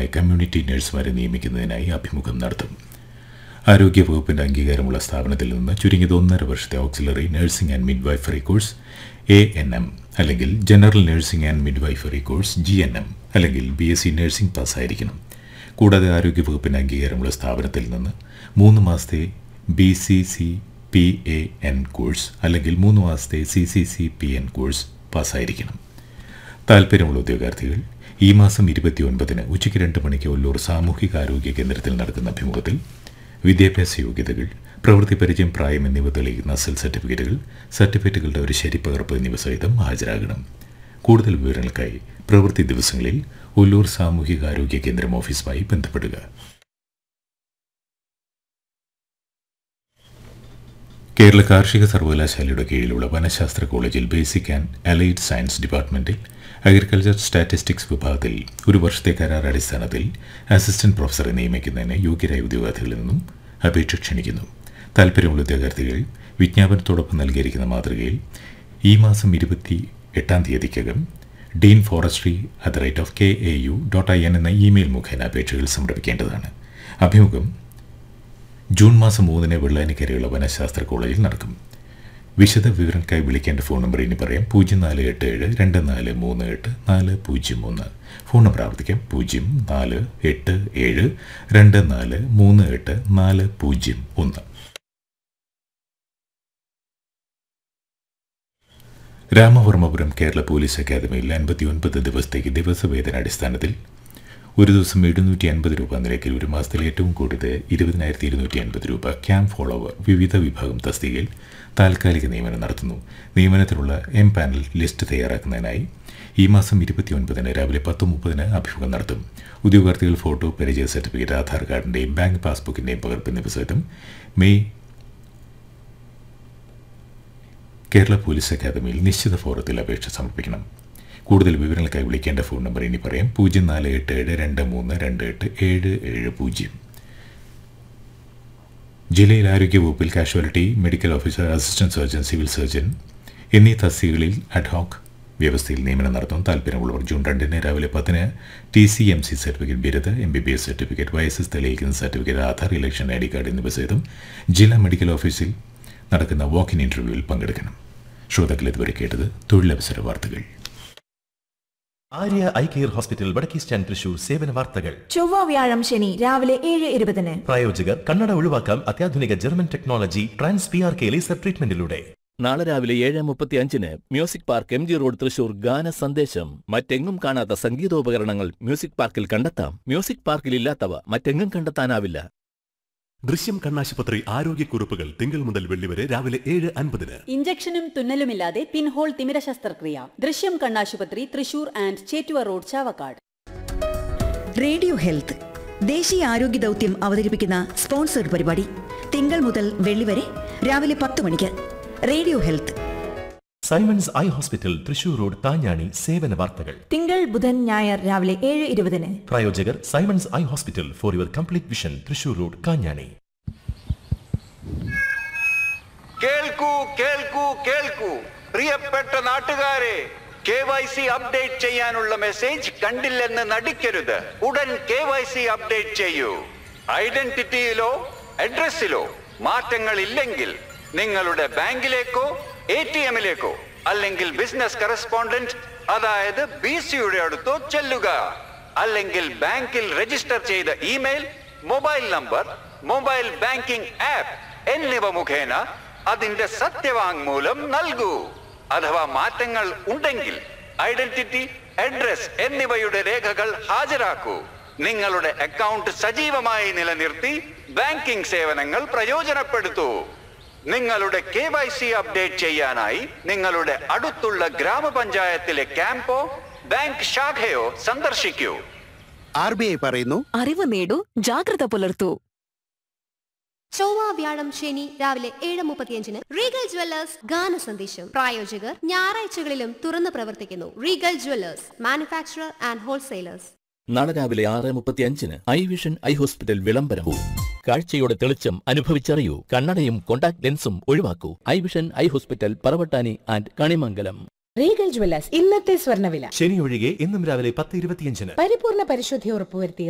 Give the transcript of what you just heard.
സഹായകമായി കമ്മ്യൂണിറ്റി നഴ്സുമാരെ നിയമിക്കുന്നതിനായി അഭിമുഖം നടത്തും ആരോഗ്യവകുപ്പിന്റെ അംഗീകാരമുള്ള സ്ഥാപനത്തിൽ നിന്ന് ചുരുങ്ങിയത് ഒന്നര വർഷത്തെ auxiliary nursing and midwifery course A N M അല്ലെങ്കിൽ general nursing and midwifery course G N M അല്ലെങ്കിൽ ബി എസ് സി നഴ്സിംഗ് പാസ്സായിരിക്കണം കൂടാതെ ആരോഗ്യവകുപ്പിന്റെ അംഗീകാരമുള്ള സ്ഥാപനത്തിൽ നിന്ന് മൂന്ന് മാസത്തെ B C C P A N course അല്ലെങ്കിൽ മൂന്ന് മാസത്തെ C C C P N course പാസ്സായിരിക്കണം താല്പര്യമുള്ള ഉദ്യോഗാർത്ഥികൾ ഈ മാസം ഇരുപത്തിയൊൻപതിന് ഉച്ചയ്ക്ക് രണ്ട് മണിക്ക് ഒല്ലൂർ സാമൂഹിക ആരോഗ്യ കേന്ദ്രത്തിൽ നടക്കുന്ന അഭിമുഖത്തിൽ വിദ്യാഭ്യാസ യോഗ്യതകൾ പ്രവൃത്തി പരിചയം പ്രായം എന്നിവ തെളിയിക്കുന്ന സെൽ സർട്ടിഫിക്കറ്റുകൾ സർട്ടിഫിക്കറ്റുകളുടെ ഒരു ശരിപ്പകർപ്പ് എന്നിവ സഹിതം ഹാജരാകണം കൂടുതൽ വിവരങ്ങൾക്കായി പ്രവൃത്തി ദിവസങ്ങളിൽ ഒല്ലൂർ സാമൂഹിക ആരോഗ്യ കേന്ദ്രം ഓഫീസുമായി ബന്ധപ്പെടുക കേരള കാർഷിക സർവകലാശാലയുടെ കീഴിലുള്ള വനശാസ്ത്ര കോളേജിൽ ബേസിക് ആൻഡ് അലൈഡ് സയൻസ് ഡിപ്പാർട്ട്മെന്റിൽ അഗ്രികൾച്ചർ സ്റ്റാറ്റിസ്റ്റിക്സ് വിഭാഗത്തിൽ ഒരു വർഷത്തെ കരാർ അടിസ്ഥാനത്തിൽ അസിസ്റ്റന്റ് പ്രൊഫസറെ നിയമിക്കുന്നതിന് യോഗ്യരായ ഉദ്യോഗാർത്ഥികളിൽ നിന്നും അപേക്ഷ ക്ഷണിക്കുന്നു താല്പര്യമുള്ള ഉദ്യോഗാർത്ഥികൾ വിജ്ഞാപനത്തോടൊപ്പം നൽകിയിരിക്കുന്ന മാതൃകയിൽ ഈ മാസം ഇരുപത്തി എട്ടാം തീയതിക്കകം dean forestry at the rate of K A U dot I N എന്ന ഇമെയിൽ മുഖേന അപേക്ഷകൾ സമർപ്പിക്കേണ്ടതാണ് അഭിമുഖം ജൂൺ മാസം മൂന്നിന് വെള്ളാനിക്കരയുള്ള വനശാസ്ത്ര കോളേജിൽ നടക്കും വിശദ വിവരങ്ങൾക്കായി വിളിക്കേണ്ട ഫോൺ നമ്പർ ഇനി പറയാം പൂജ്യം നാല് എട്ട് ഏഴ് രണ്ട് നാല് മൂന്ന് എട്ട് നാല് പൂജ്യം ഒന്ന് ഫോൺ നമ്പർ ആവർത്തിക്കാം പൂജ്യം നാല് എട്ട് ഏഴ് രണ്ട് നാല് മൂന്ന് എട്ട് നാല് പൂജ്യം ഒന്ന് രാമവർമ്മപുരം കേരള പോലീസ് അക്കാദമിയിൽ അൻപത്തിയൊൻപത് ദിവസത്തേക്ക് ദിവസവേതന അടിസ്ഥാനത്തിൽ ഒരു ദിവസം എഴുന്നൂറ്റി അൻപത് രൂപ നിരക്കിൽ ഒരു മാസത്തിൽ ഏറ്റവും കൂടിയത് ഇരുപതിനായിരത്തി ഇരുന്നൂറ്റി അൻപത് രൂപ ക്യാമ്പ് ഫോളോവർ വിവിധ വിഭാഗം തസ്തികയിൽ താൽക്കാലിക നിയമനം നടത്തുന്നു നിയമനത്തിനുള്ള എം പാനൽ ലിസ്റ്റ് തയ്യാറാക്കുന്നതിനായി ഈ മാസം ഇരുപത്തിയൊൻപതിന് രാവിലെ പത്ത് മുപ്പതിന് അഭിമുഖം നടത്തും ഉദ്യോഗാർത്ഥികൾ ഫോട്ടോ പരിചയ സർട്ടിഫിക്കറ്റ് ആധാർ കാർഡിന്റെയും ബാങ്ക് പാസ്ബുക്കിന്റെയും പകർപ്പ് എന്നിവ സഹിതം മെയ് കേരള പോലീസ് അക്കാദമിയിൽ നിശ്ചിത ഫോറത്തിൽ അപേക്ഷ സമർപ്പിക്കണം കൂടുതൽ വിവരങ്ങൾക്കായി വിളിക്കേണ്ട ഫോൺ നമ്പർ ഇനി പറയാം പൂജ്യം നാല് എട്ട് ഏഴ് രണ്ട് മൂന്ന് രണ്ട് എട്ട് ഏഴ് ഏഴ് പൂജ്യം ജില്ലയിൽ ആരോഗ്യവകുപ്പിൽ casualty medical officer assistant surgeon civil surgeon എന്നീ തസ്തികകളിൽ അഡ്ഹോക്ക് വ്യവസ്ഥയിൽ നിയമനം നടത്താൻ താല്പര്യമുള്ളവർ ജൂൺ രണ്ടിന് രാവിലെ പത്തിന് T C M C certificate ബിരുദ M B B S certificate വയസ്സ് തെളിയിക്കുന്ന certificate Aadhaar election I D card എന്നിവ സഹിതം ജില്ലാ മെഡിക്കൽ ഓഫീസിൽ നടക്കുന്ന വാക്ക് ഇൻ ഇന്റർവ്യൂവിൽ പങ്കെടുക്കണം ശ്രോതാക്കൾ ഇതുവരെ കേട്ടത് തൊഴിലവസര വാർത്തകൾ ആര്യ ഐ കെയർ ഹോസ്പിറ്റൽ വടക്കേ സ്റ്റാൻഡ് തൃശൂർ സേവന വാർത്തകൾ ചൊവ്വ വ്യാഴം ശനി രാവിലെ ഏഴ് ഇരുപതിന് പ്രായോജകർ കണ്ണട ഒഴിവാക്കാം അത്യാധുനിക German technology trans P R K laser ട്രീറ്റ്മെന്റിലൂടെ നാളെ രാവിലെ ഏഴ് മുപ്പത്തി അഞ്ചിന് music park M G road Thrissur ഗാന സന്ദേശം മറ്റെങ്ങും കാണാത്ത സംഗീതോപകരണങ്ങൾ മ്യൂസിക് പാർക്കിൽ കണ്ടെത്താം മ്യൂസിക് പാർക്കിൽ ഇല്ലാത്തവ മറ്റെങ്ങും കണ്ടെത്താനാവില്ല ദൃശ്യം കണ്ണാശുപത്രി ആരോഗ്യക്കുറിപ്പുകൾ തിങ്കൾ മുതൽ വെള്ളി വരെ രാവിലെ ഏഴ് അൻപതിന് ഇഞ്ചക്ഷനും തുന്നലുമില്ലാതെ പിൻഹോൾ തിമിര ശസ്ത്രക്രിയ ദൃശ്യം കണ്ണാശുപത്രി Thrissur and Chettuva road Chavakkad radio health ദേശീയ ആരോഗ്യ ദൗത്യം അവതരിപ്പിക്കുന്ന സ്പോൺസർഡ് പരിപാടി തിങ്കൾ മുതൽ വെള്ളി വരെ രാവിലെ പത്ത് മണിക്ക് radio health Simons eye hospital Thrissur road താഞ്ഞാണി സേവന വാർത്തകൾ തിങ്കൾ ബുധൻ ഞായർ രാവിലെ ഏഴ് ഇരുപതിന് പ്രായോജകർ Simons eye hospital for your complete vision Thrissur road Kanjani കേൾക്കൂ കേൾക്കൂ കേൾക്കൂ പ്രിയപ്പെട്ട നാട്ടുകാരെ കെ വൈ സി അപ്ഡേറ്റ് ചെയ്യാനുള്ള മെസ്സേജ് കണ്ടില്ലെന്ന് നടിക്കരുത് ഉടൻ കെ വൈ സി അപ്ഡേറ്റ് ചെയ്യൂ ഐഡന്റിറ്റിയിലോ അഡ്രസ്സിലോ മാറ്റങ്ങൾ ഇല്ലെങ്കിൽ നിങ്ങളുടെ ബാങ്കിലേക്കോ എ ടി എമ്മിലേക്കോ അല്ലെങ്കിൽ ബിസിനസ് കറസ്പോണ്ടന്റ് അതായത് ബി സിയുടെ അടുത്തോ ചെല്ലുക അല്ലെങ്കിൽ ബാങ്കിൽ രജിസ്റ്റർ ചെയ്ത email mobile number mobile banking app എന്നിവ മുഖേന അതിന്റെ സത്യവാങ്മൂലം നൽകൂ അഥവാ മാറ്റങ്ങൾ ഉണ്ടെങ്കിൽ ഐഡന്റിറ്റി അഡ്രസ് എന്നിവയുടെ രേഖകൾ ഹാജരാക്കൂ നിങ്ങളുടെ അക്കൗണ്ട് സജീവമായി നിലനിർത്തി ബാങ്കിംഗ് സേവനങ്ങൾ പ്രയോജനപ്പെടുത്തൂ നിങ്ങളുടെ കെ വൈ സി അപ്ഡേറ്റ് ചെയ്യാനായി നിങ്ങളുടെ അടുത്തുള്ള ഗ്രാമപഞ്ചായത്തിലെ ക്യാമ്പോ ബാങ്ക് ശാഖയോ സന്ദർശിക്കൂ ആർ ബി ഐ പറയുന്നു അറിവ് നേടൂ ജാഗ്രത പുലർത്തൂ ചൊവ്വ വ്യാഴം ശനി രാവിലെ ഏഴ് മുപ്പത്തിയഞ്ചിന് റീഗൽ ജ്വല്ലേഴ്സ് ഗാന സന്ദേശം പ്രായോജകർ ഞായറാഴ്ചകളിലും തുറന്നു പ്രവർത്തിക്കുന്നു Regal jewellers manufacturer and wholesalers നാളെ രാവിലെ ആറ് മുപ്പത്തി അഞ്ചിന് ഐ വിഷൻ ഐ ഹോസ്പിറ്റൽ വിളംബരവും കാഴ്ചയുടെ തെളിച്ചം അനുഭവിച്ചറിയൂ കണ്ണടയും കോണ്ടാക്ട് ലെൻസും ഒഴിവാക്കൂ eye vision eye hospital Paravattani and Kanimangalam Regal jewellers ഇന്നത്തെ സ്വർണ്ണവില ശനി ഒഴികെ ഇന്നും രാവിലെ പത്ത് ഇരുപത്തിയഞ്ചിന് പരിപൂർണ പരിശുദ്ധി ഉറപ്പുവരുത്തി